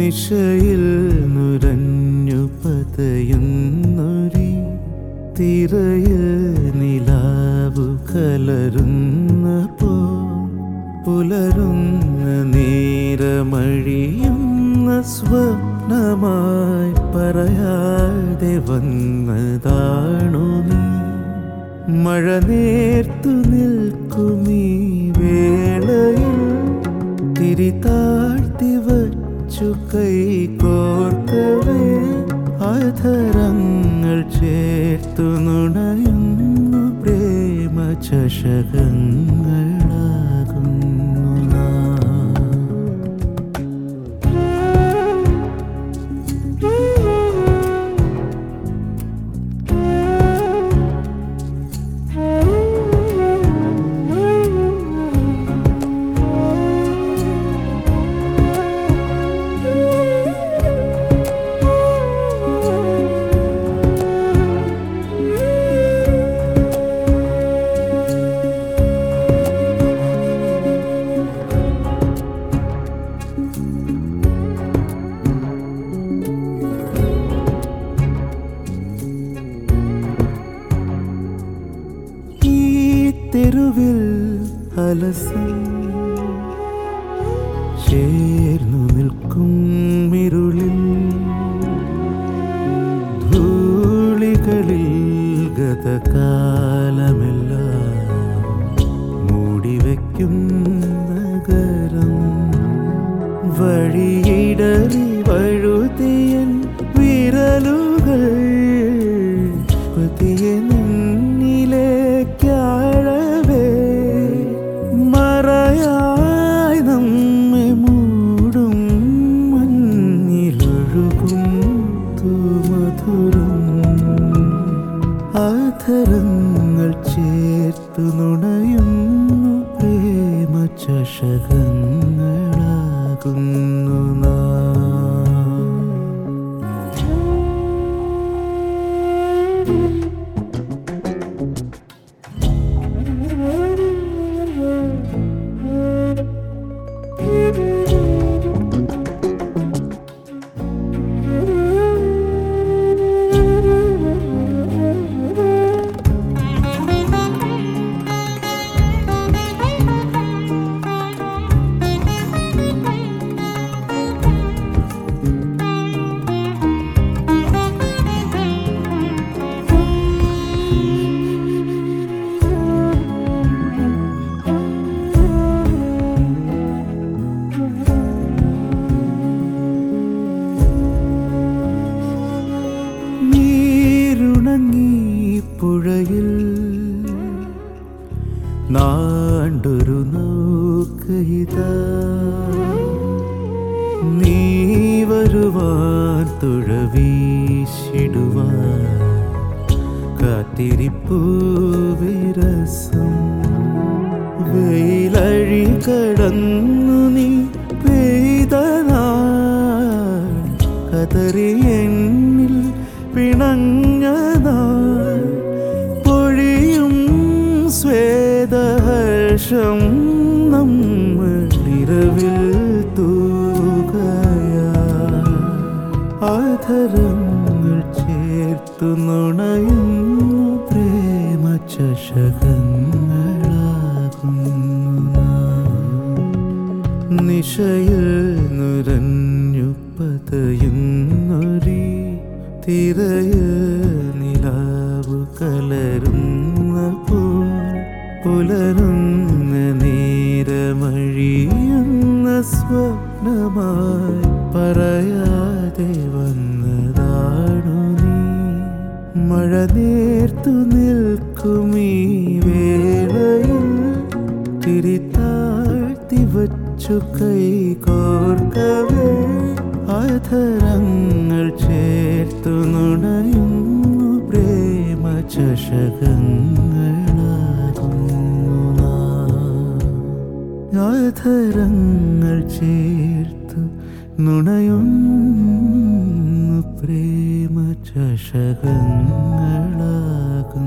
നിശയിൽ നുരഞ്ഞു പതയുന്നൊരി തിരയിൽ നിലാവു കലരുന്ന പോ പുലരുന്ന നേരമഴിയുന്ന സ്വപ്നമായി പറയാതെ വന്നതാണു നീ മഴ നേർത്തു നിൽക്കുമീ വേളയിൽ തിരി താഴ്ത്തി വച്ചു കൈ കോർക്കവേ അധരങ്ങൾ ചേർത്തു നുണയുന്നു പ്രേമ ചഷകങ്ങളാകുന്നു നാം. ഈ തെരുവിൽ അലസി ചേർന്നു നിൽക്കും ഇരുളിൽ ധൂളികളിൽ ഗതകാലമെല്ലാം മൂടിവെക്കും നഗരം വഴിയിടറി വഴുതിയൻ വിരലുകൾ പതിയെ നിന്നിലേക്കാഴവേ മറയായി നമ്മെ മൂടും മഞ്ഞിലൊഴുകും തൂമധുരം ആധരങ്ങൾ ചേർത്തു നുണയുന്നു പ്രേമ ചഷകങ്ങളാകുന്നു നാം നീരുണങ്ങി പുഴയിൽ നാണ്ടൊരു നോക്കയിത നീ വരുവാൻ തുഴവീശിടുവാൻ കാത്തിരിപ്പൂ വിരസം വെയിലഴി കടന്നു നീ പെയ്ത നാൾ കതറി എന്നിൽ പിണഞ്ഞതാൾ പൊഴിയും സ്വേദഹർഷം നമ്മൾ ഇരവിൽ തൂകയാ ആധരങ്ങൾ ചേർത്തു നുണയുന്നു പ്രേമ ചഷകങ്ങളാകുന്നു നാം. നിശയിൽ നുരഞ്ഞു പതയുന്നൊരി തിരയിൽ നിലാവു കലരുന്ന പോൽ പുലരുന്ന നേരമഴിയുന്ന സ്വപ്നമായി പറയാതെ വന്നതാണു നീ മഴ നേർത്തു നിൽക്കുമീ വേളയിൽ തിരിത്താഴ്ത്തി വച്ചു കൈ കോർക്കവേ അധരങ്ങൾ ചേർത്തു നുണയുന്നു പ്രേമ ചഷകങ്ങളാകുന്നു നാം. അധരങ്ങൾ ചേർത്തു നുണയുന്നു പ്രേമ ചഷകങ്ങളാകുന്നു